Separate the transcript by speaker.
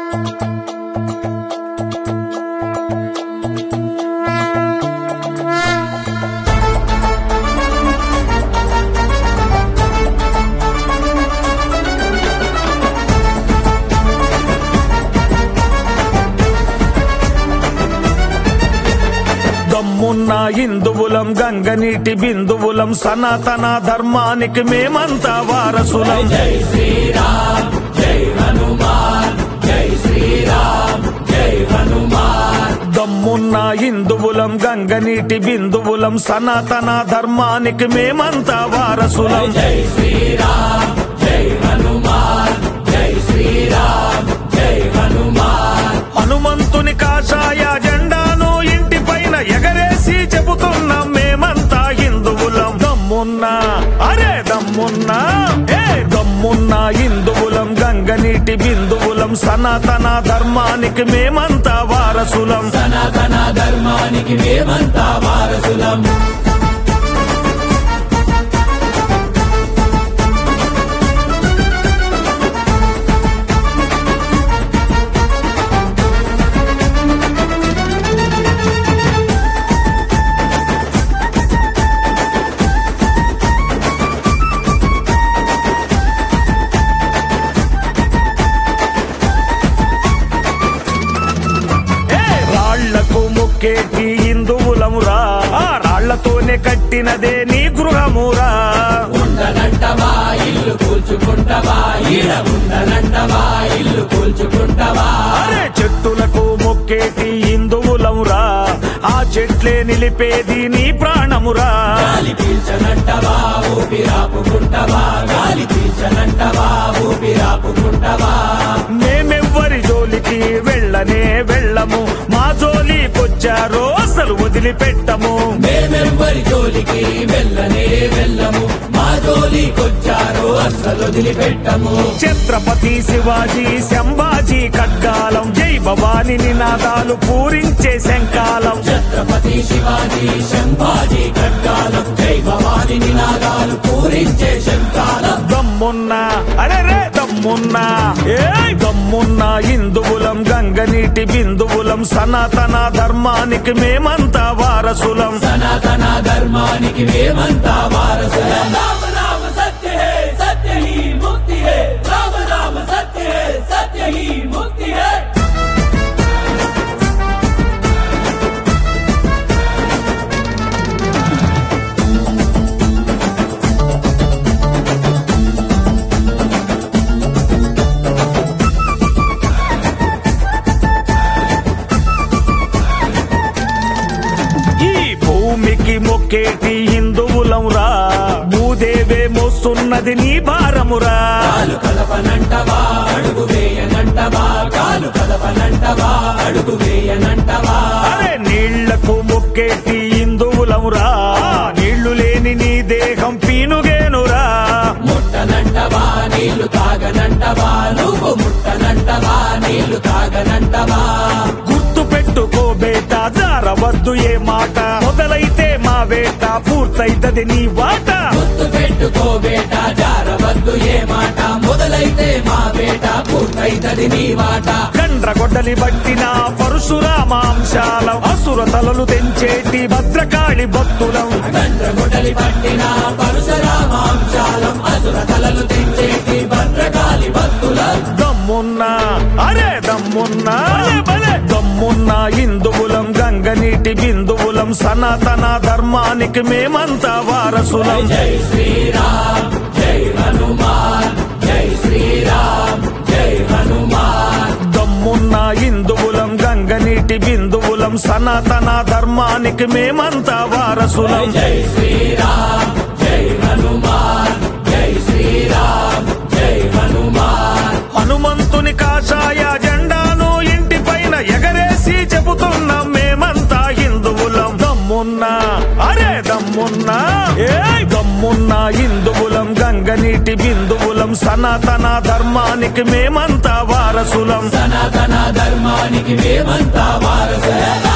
Speaker 1: దమ్మున్న హిందువులం గంగనీటి బిందువులం సనాతన ధర్మానికి మేమంతా వారసులం
Speaker 2: జై శ్రీరామ్ జై హనుమాన్ జై శ్రీరామ్ జై హనుమాన్
Speaker 1: దమ్మున్న హిందువులం గంగనీటి బిందువులం సనాతన ధర్మానికి మేమంతా వారసులం
Speaker 2: జై శ్రీరామ్ జై హనుమాన్ జై శ్రీరామ్ జై హనుమాన్
Speaker 1: హనుమంతుని కాషాయ జెండాను ఇంటి పైన ఎగరేసి చెబుతున్నాం మేమంతా హిందువులం దమ్మున్నా అరే దమ్మున్నా ఏ దమ్మున్నా హిందువులం గంగనీటి బిందువులం సనాతన ధర్మానికి మేమంతా వారసులం
Speaker 2: సనాతన ధర్మానికి మేమంతా వారసులం
Speaker 1: ఏ రాళ్లకు మొక్కేటి హిందువులమురా ఆ రాళ్లతోనే కట్టినదే నీ గృహమురా
Speaker 2: ఉండనంటవా ఇల్లు కూల్చుకుంటవా ఈడ ఉండనంటవా ఇల్లు కూల్చుకుంటవా
Speaker 1: అరే చెట్టులకు మొక్కేటి హిందువులమురా ఆ చెట్లే నిలిపేది నీ ప్రాణమురా
Speaker 2: గాలి పీల్చనంటవా ఊపిరాపుకుంటవా గాలి పీల్చనంటవా ఊపిరాపుకుంటవా
Speaker 1: మేమెవ్వరి జోలికి వెళ్ళనే వెళ్ళము మా జోలికొచ్చారో అసలు వదిలిపెట్టము
Speaker 2: మేమెవ్వరి జోలికి వెళ్ళనే వెళ్ళము మా జోలికొచ్చారో అస్సలు వదిలిపెట్టము
Speaker 1: ఛత్రపతి శివాజీ శంభాజీ ఖడ్గాలం జై భవాని నినాదాలు పూరించే శంకాలం
Speaker 2: ఛత్రపతి శివాజీ శంభాజీ ఖడ్గాలం జై భవాని నినాదాలు పూరించే శంకాలం
Speaker 1: దమ్మున్నా అరే రే దమ్మున్నా ఏ దమ్మున్నా హిందువులం గంగనీటి బిందువులం సనాతన ధర్మానికి మేమంతా వారసులం
Speaker 2: సనాతన ధర్మానికి మేమంతా వారసులం రామ రామ సత్య హే సత్య హీ ముక్తి హే రామ రామ సత్య హే సత్య హీ ముక్తి హే
Speaker 1: ఈ భూమికి మొక్కేటి హిందువులం రా భూదేవే మోస్తున్నది నీ భారమురా
Speaker 2: కాలు కలపనంటవా అడుగు వేయనంటవా కాలు కలపనంటవా అడుగు వేయనంటవా
Speaker 1: అరే నీళ్లకు మొక్కేటి హిందువులం రా నీళ్లు లేని నీ దేహం పీనుగేనురా
Speaker 2: ముట్టనంటవా నీళ్లు తాగనంటవా నువ్వు ముట్టనంటవా నీళ్లు తాగనంటవా
Speaker 1: గుర్తు పెట్టుకో బేట జారవద్దు ఏ మాట మొదలైతే మా వేట పూర్తయితది నీ వాట
Speaker 2: గుర్తు పెట్టుకో బేట జారవద్దు ఏ మాట మొదలైతే మా బేట పూర్తయితది నీ వాట
Speaker 1: కండ్ర గొడ్డలి బట్టిన పరశురామాంశాలం అసుర తలలు తెంచేటి భద్రకాళి భక్తులం
Speaker 2: గండ్రగొడలి పట్టిన పరశురామాంశాలం అసుర తలలు తెంచేటి భద్రకాళి భక్తుల
Speaker 1: దమ్మున్నా అరే దమ్మున్నా భలే దమ్మున్నా హిందువులం గంగనీటి బిందువులం సనాతన ధర్మానికి మేమంతా వారసులం
Speaker 2: జై శ్రీరామ్ జై హనుమాన్ జై శ్రీరామ్ జై హనుమాన్
Speaker 1: దమ్మున్నా హిందువులం గంగనీటి బిందువులం సనాతన ధర్మానికి మేమంతా వారసులం
Speaker 2: జై శ్రీరామ్ జై హనుమాన్ జై శ్రీరామ్ జై హనుమాన్
Speaker 1: హనుమంతుని కాషాయ జెండాను ఇంటి పైన ఎగరేసి చెబుతున్నాం మేమంతా హిందువులం దమ్మున్నా అరే దమ్మున్నా ఏ దమ్మున్నా హిందువులం గంగనీటి బిందువులం సనాతన ధర్మానికి మేమంతా వారసులం
Speaker 2: సనాతన ధర్మానికి మేమంతా వారసులం